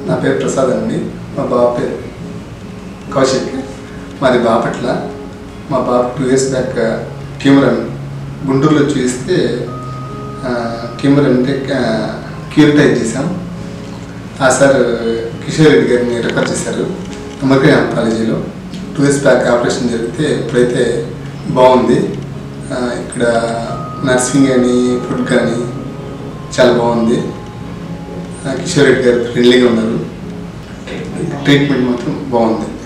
నా పేరు ప్రసాద్ అండి మా బాబు పేరు కౌశిక్ మాది బాపట్ల మా బాబు టూ ఇయర్స్ బ్యాక్ ట్యూమర్ అని గుంటూరులో చూస్తే ట్యూమర్ అంటే క్యూరిటైజ్ చేసాం ఆ సార్ కిషోర్ రెడ్డి గారిని రిఫర్ చేశారు అమర్కై కాలేజీలో టూ ఇయర్స్ బ్యాక్ ఆపరేషన్ జరిగితే ఇప్పుడైతే బాగుంది ఆ, ఇక్కడ నర్సింగ్ కానీ ఫుడ్ కానీ చాలా బాగుంది ఆ, కిషోర్ రెడ్డి గారు ఫ్రెండ్లీగా ఉన్నారు ట్రీట్మెంట్ మాత్రం బాగుంది